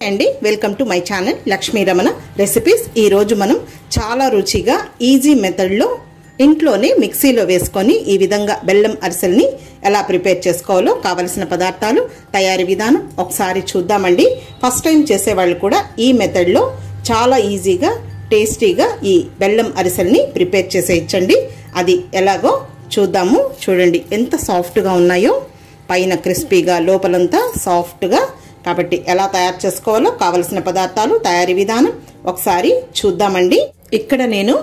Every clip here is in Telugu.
అండి welcome to my channel Lakshmi Ramana recipes ఈరోజు మనం చాలా రుచిగా ఈజీ మెథడ్లో ఇంట్లోనే మిక్సీలో వేసుకొని ఈ విధంగా బెల్లం అరిసెల్ని ఎలా ప్రిపేర్ చేసుకోవాలో కావలసిన పదార్థాలు తయారీ విధానం ఒకసారి చూద్దామండి ఫస్ట్ టైం చేసేవాళ్ళు కూడా ఈ మెథడ్లో చాలా ఈజీగా టేస్టీగా ఈ బెల్లం అరిసెల్ని ప్రిపేర్ చేసేయచ్చండి అది ఎలాగో చూద్దాము చూడండి ఎంత సాఫ్ట్గా ఉన్నాయో పైన క్రిస్పీగా లోపలంతా సాఫ్ట్గా కాబట్టి ఎలా తయారు చేసుకోవాలో కావలసిన పదార్థాలు తయారీ విధానం ఒకసారి చూద్దామండి ఇక్కడ నేను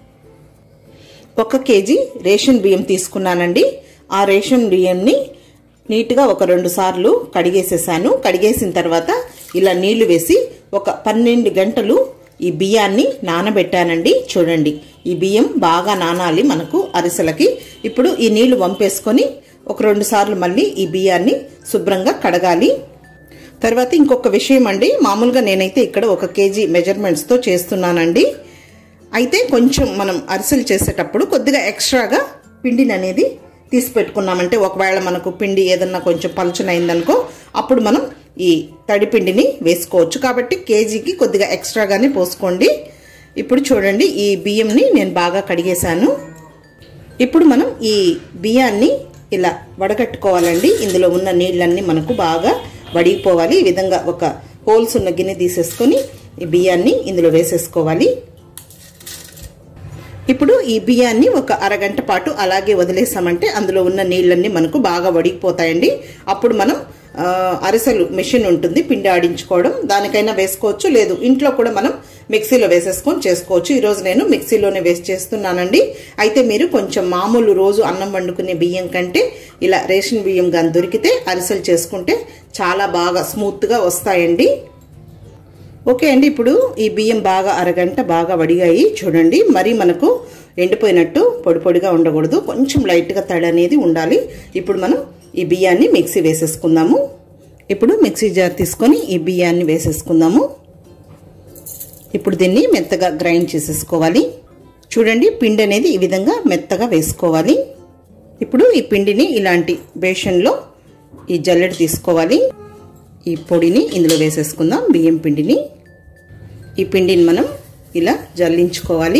ఒక కేజీ రేషన్ బియ్యం తీసుకున్నానండి ఆ రేషన్ బియ్యంని నీట్గా ఒక రెండు సార్లు కడిగేసేసాను కడిగేసిన తర్వాత ఇలా నీళ్లు వేసి ఒక పన్నెండు గంటలు ఈ బియ్యాన్ని నానబెట్టానండి చూడండి ఈ బియ్యం బాగా నానాలి మనకు అరిసెలకి ఇప్పుడు ఈ నీళ్లు వంపేసుకొని ఒక రెండు సార్లు మళ్ళీ ఈ బియ్యాన్ని శుభ్రంగా కడగాలి తర్వాత ఇంకొక విషయం అండి మామూలుగా నేనైతే ఇక్కడ ఒక కేజీ మెజర్మెంట్స్తో చేస్తున్నానండి అయితే కొంచెం మనం అరిసెలు చేసేటప్పుడు కొద్దిగా ఎక్స్ట్రాగా పిండిని అనేది తీసి పెట్టుకున్నామంటే ఒకవేళ మనకు పిండి ఏదన్నా కొంచెం పలుచనైందనుకో అప్పుడు మనం ఈ తడి పిండిని వేసుకోవచ్చు కాబట్టి కేజీకి కొద్దిగా ఎక్స్ట్రాగానే పోసుకోండి ఇప్పుడు చూడండి ఈ బియ్యంని నేను బాగా కడిగేశాను ఇప్పుడు మనం ఈ బియ్యాన్ని ఇలా వడగట్టుకోవాలండి ఇందులో ఉన్న నీళ్ళన్నీ మనకు బాగా వడిగిపోవాలి ఈ విధంగా ఒక హోల్స్ ఉన్న గిన్నె తీసేసుకొని ఈ బియ్యాన్ని ఇందులో వేసేసుకోవాలి ఇప్పుడు ఈ బియ్యాన్ని ఒక అరగంట పాటు అలాగే వదిలేసామంటే అందులో ఉన్న నీళ్ళన్నీ మనకు బాగా వడిగిపోతాయండి అప్పుడు మనం అరిసెలు మిషన్ ఉంటుంది పిండి ఆడించుకోవడం దానికైనా వేసుకోవచ్చు లేదు ఇంట్లో కూడా మనం మిక్సీలో వేసేసుకొని చేసుకోవచ్చు ఈరోజు నేను మిక్సీలోనే వేసి చేస్తున్నానండి అయితే మీరు కొంచెం మామూలు రోజు అన్నం వండుకునే బియ్యం కంటే ఇలా రేషన్ బియ్యం కానీ దొరికితే అరిసెలు చేసుకుంటే చాలా బాగా స్మూత్గా వస్తాయండి ఓకే అండి ఇప్పుడు ఈ బియ్యం బాగా అరగంట బాగా వడిగాయి చూడండి మరి మనకు ఎండిపోయినట్టు పొడి పొడిగా ఉండకూడదు కొంచెం లైట్గా తడి అనేది ఉండాలి ఇప్పుడు మనం ఈ బియ్యాన్ని మిక్సీ వేసేసుకుందాము ఇప్పుడు మిక్సీ జార్ తీసుకొని ఈ బియ్యాన్ని వేసేసుకుందాము ఇప్పుడు దీన్ని మెత్తగా గ్రైండ్ చేసేసుకోవాలి చూడండి పిండి అనేది ఈ విధంగా మెత్తగా వేసుకోవాలి ఇప్పుడు ఈ పిండిని ఇలాంటి బేషన్లో ఈ జల్లెడ తీసుకోవాలి ఈ పొడిని ఇందులో వేసేసుకుందాం బియ్యం పిండిని ఈ పిండిని మనం ఇలా జల్లించుకోవాలి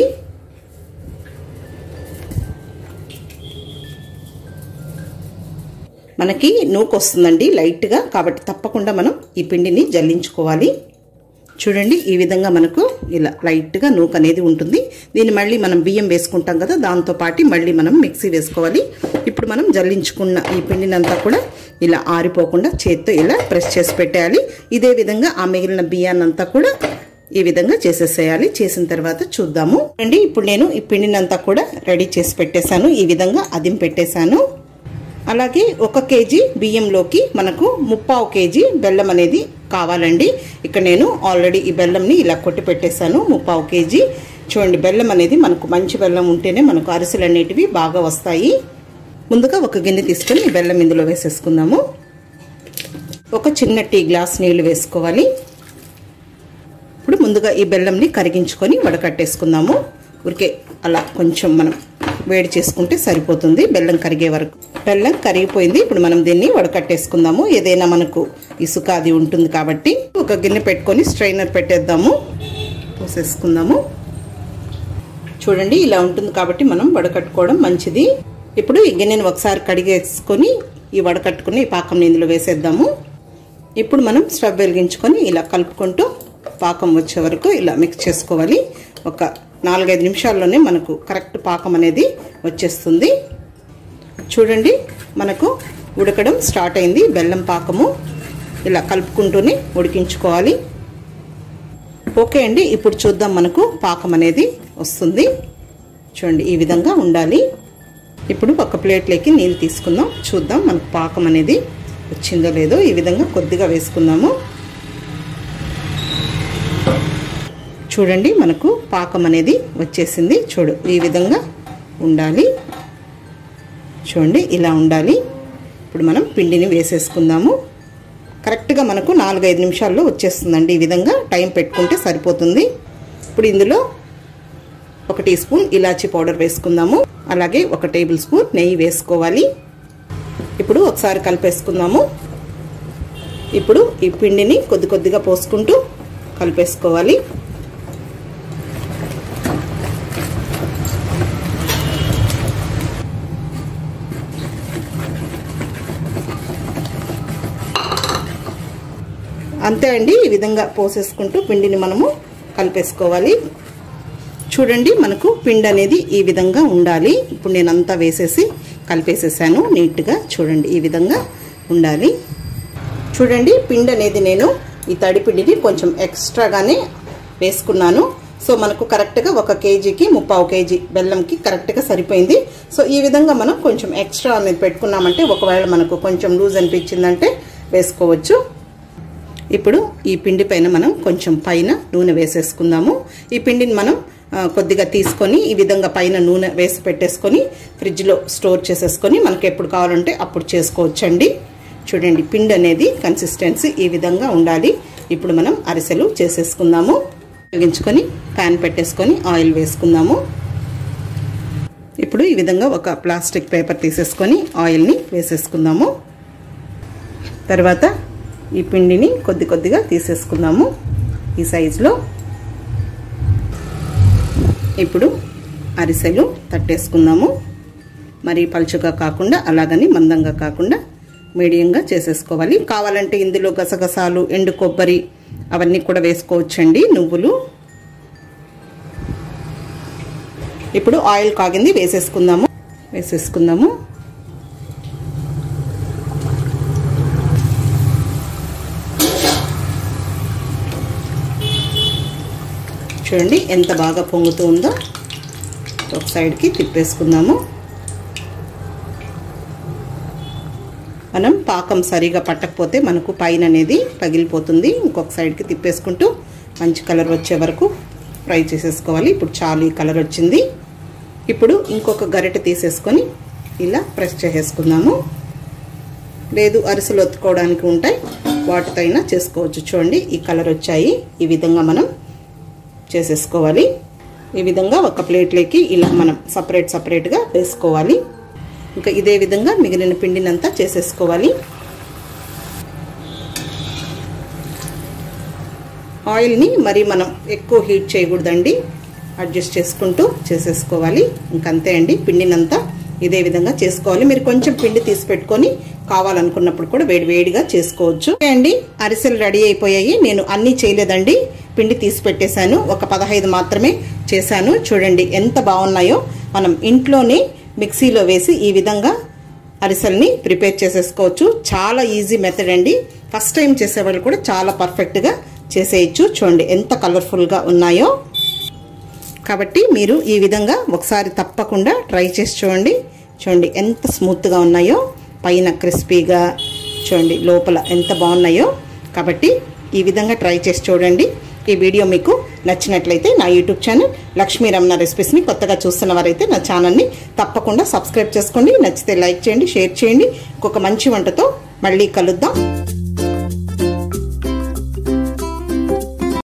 మనకి నూకు వస్తుందండి లైట్గా కాబట్టి తప్పకుండా మనం ఈ పిండిని జల్లించుకోవాలి చూడండి ఈ విధంగా మనకు ఇలా లైట్గా నూకు అనేది ఉంటుంది దీన్ని మళ్ళీ మనం బియ్యం వేసుకుంటాం కదా దాంతో పాటు మళ్ళీ మనం మిక్సీ వేసుకోవాలి ఇప్పుడు మనం జల్లించుకున్న ఈ పిండినంతా కూడా ఇలా ఆరిపోకుండా చేత్తో ఇలా ప్రెస్ చేసి పెట్టేయాలి ఇదే విధంగా ఆ మిగిలిన బియ్యాన్నంతా కూడా ఈ విధంగా చేసేసేయాలి చేసిన తర్వాత చూద్దాము అండి ఇప్పుడు నేను ఈ పిండినంతా కూడా రెడీ చేసి పెట్టేశాను ఈ విధంగా అదిం పెట్టేశాను అలాగే ఒక కేజీ బియ్యంలోకి మనకు ముప్పావు కేజీ బెల్లం అనేది కావాలండి ఇక్కడ నేను ఆల్రెడీ ఈ బెల్లంని ఇలా కొట్టి పెట్టేశాను ముప్పావు కేజీ చూడండి బెల్లం అనేది మనకు మంచి బెల్లం ఉంటేనే మనకు అరిసెలు అనేటివి బాగా వస్తాయి ముందుగా ఒక గిన్నె తీసుకొని ఈ బెల్లం ఇందులో వేసేసుకుందాము ఒక చిన్న టీ గ్లాస్ నీళ్లు వేసుకోవాలి ఇప్పుడు ముందుగా ఈ బెల్లంని కరిగించుకొని వడకట్టేసుకుందాము ఊరికే అలా కొంచెం మనం వేడి చేసుకుంటే సరిపోతుంది బెల్లం కరిగే వరకు బెల్లం కరిగిపోయింది ఇప్పుడు మనం దీన్ని వడకట్టేసుకుందాము ఏదైనా మనకు ఇసుక అది ఉంటుంది కాబట్టి ఒక గిన్నె పెట్టుకొని స్ట్రైనర్ పెట్టేద్దాము పోసేసుకుందాము చూడండి ఇలా ఉంటుంది కాబట్టి మనం వడకట్టుకోవడం మంచిది ఇప్పుడు ఈ గిన్నెని ఒకసారి కడిగేసుకొని ఈ వడకట్టుకుని ఈ పాకం ఇందులో వేసేద్దాము ఇప్పుడు మనం స్టవ్ వెలిగించుకొని ఇలా కలుపుకుంటూ పాకం వచ్చే వరకు ఇలా మిక్స్ చేసుకోవాలి ఒక నాలుగైదు నిమిషాల్లోనే మనకు కరెక్ట్ పాకం అనేది వచ్చేస్తుంది చూడండి మనకు ఉడకడం స్టార్ట్ అయింది బెల్లం పాకము ఇలా కలుపుకుంటూనే ఉడికించుకోవాలి ఓకే అండి ఇప్పుడు చూద్దాం మనకు పాకం అనేది వస్తుంది చూడండి ఈ విధంగా ఉండాలి ఇప్పుడు ఒక ప్లేట్లోకి నీళ్ళు తీసుకుందాం చూద్దాం మనకు పాకం అనేది వచ్చిందో లేదో ఈ విధంగా కొద్దిగా వేసుకుందాము చూడండి మనకు పాకం అనేది వచ్చేసింది చూడు ఈ విధంగా ఉండాలి చూడండి ఇలా ఉండాలి ఇప్పుడు మనం పిండిని వేసేసుకుందాము కరెక్ట్గా మనకు నాలుగైదు నిమిషాల్లో వచ్చేస్తుందండి ఈ విధంగా టైం పెట్టుకుంటే సరిపోతుంది ఇప్పుడు ఇందులో ఒక టీ స్పూన్ ఇలాచీ పౌడర్ వేసుకుందాము అలాగే ఒక టేబుల్ స్పూన్ నెయ్యి వేసుకోవాలి ఇప్పుడు ఒకసారి కలిపేసుకుందాము ఇప్పుడు ఈ పిండిని కొద్ది కొద్దిగా పోసుకుంటూ కలిపేసుకోవాలి అంతే అండి ఈ విధంగా పోసేసుకుంటూ పిండిని మనము కలిపేసుకోవాలి చూడండి మనకు పిండి అనేది ఈ విధంగా ఉండాలి ఇప్పుడు నేను అంతా వేసేసి కలిపేసేసాను నీట్గా చూడండి ఈ విధంగా ఉండాలి చూడండి పిండి అనేది నేను ఈ తడి పిండిని కొంచెం ఎక్స్ట్రాగానే వేసుకున్నాను సో మనకు కరెక్ట్గా ఒక కేజీకి ముప్పావు కేజీ బెల్లంకి కరెక్ట్గా సరిపోయింది సో ఈ విధంగా మనం కొంచెం ఎక్స్ట్రా అనేది పెట్టుకున్నామంటే ఒకవేళ మనకు కొంచెం లూజ్ అనిపించిందంటే వేసుకోవచ్చు ఇప్పుడు ఈ పిండి పైన మనం కొంచెం పైన నూనె వేసేసుకుందాము ఈ పిండిని మనం కొద్దిగా తీసుకొని ఈ విధంగా పైన నూనె వేసి పెట్టేసుకొని ఫ్రిడ్జ్లో స్టోర్ చేసేసుకొని మనకి ఎప్పుడు కావాలంటే అప్పుడు చేసుకోవచ్చండి చూడండి పిండి అనేది కన్సిస్టెన్సీ ఈ విధంగా ఉండాలి ఇప్పుడు మనం అరిసెలు చేసేసుకుందాము ఉపయోగించుకొని ప్యాన్ పెట్టేసుకొని ఆయిల్ వేసుకుందాము ఇప్పుడు ఈ విధంగా ఒక ప్లాస్టిక్ పేపర్ తీసేసుకొని ఆయిల్ని వేసేసుకుందాము తర్వాత ఈ పిండిని కొద్ది కొద్దిగా తీసేసుకుందాము ఈ సైజులో ఇప్పుడు అరిసెలు తట్టేసుకుందాము మరి పలుచగా కాకుండా అలాగని మందంగా కాకుండా మీడియంగా చేసేసుకోవాలి కావాలంటే ఇందులో గసగసాలు ఎండు కొబ్బరి అవన్నీ కూడా వేసుకోవచ్చండి నువ్వులు ఇప్పుడు ఆయిల్ కాగింది వేసేసుకుందాము వేసేసుకుందాము చూడండి ఎంత బాగా పొంగుతూ ఉందో ఒక సైడ్కి తిప్పేసుకుందాము మనం పాకం సరిగా పట్టకపోతే మనకు పైన అనేది పగిలిపోతుంది ఇంకొక సైడ్కి తిప్పేసుకుంటూ మంచి కలర్ వచ్చే వరకు ఫ్రై చేసేసుకోవాలి ఇప్పుడు చాలు ఈ కలర్ వచ్చింది ఇప్పుడు ఇంకొక గరిటె తీసేసుకొని ఇలా ప్రెస్ చేసేసుకుందాము లేదు అరిసెలు ఒత్తుకోవడానికి ఉంటాయి వాటితో అయినా చేసుకోవచ్చు చూడండి ఈ కలర్ వచ్చాయి ఈ విధంగా మనం చేసేసుకోవాలి ఈ విధంగా ఒక ప్లేట్లోకి ఇలా మనం సపరేట్ సపరేట్గా వేసుకోవాలి ఇంకా ఇదే విధంగా మిగిలిన పిండినంతా చేసేసుకోవాలి ఆయిల్ని మరి మనం ఎక్కువ హీట్ చేయకూడదండి అడ్జస్ట్ చేసుకుంటూ చేసేసుకోవాలి ఇంకంతే అండి పిండినంతా ఇదే విధంగా చేసుకోవాలి మీరు కొంచెం పిండి తీసి పెట్టుకొని కావాలనుకున్నప్పుడు కూడా వేడి వేడిగా చేసుకోవచ్చు అండి అరిసెలు రెడీ అయిపోయాయి నేను అన్నీ చేయలేదండి పిండి తీసి పెట్టేశాను ఒక పదహైదు మాత్రమే చేశాను చూడండి ఎంత బాగున్నాయో మనం ఇంట్లోనే మిక్సీలో వేసి ఈ విధంగా అరిసెల్ని ప్రిపేర్ చేసేసుకోవచ్చు చాలా ఈజీ మెథడ్ అండి ఫస్ట్ టైం చేసేవాళ్ళు కూడా చాలా పర్ఫెక్ట్గా చేసేయచ్చు చూడండి ఎంత కలర్ఫుల్గా ఉన్నాయో కాబట్టి మీరు ఈ విధంగా ఒకసారి తప్పకుండా ట్రై చేసి చూడండి చూడండి ఎంత స్మూత్గా ఉన్నాయో పైన క్రిస్పీగా చూడండి లోపల ఎంత బాగున్నాయో కాబట్టి ఈ విధంగా ట్రై చేసి చూడండి ఈ వీడియో మీకు నచ్చినట్లయితే నా యూట్యూబ్ ఛానల్ లక్ష్మీ రమణ రెసిపీస్ని కొత్తగా చూస్తున్న వారైతే నా ఛానల్ని తప్పకుండా సబ్స్క్రైబ్ చేసుకోండి నచ్చితే లైక్ చేయండి షేర్ చేయండి ఇంకొక మంచి వంటతో మళ్ళీ కలుద్దాం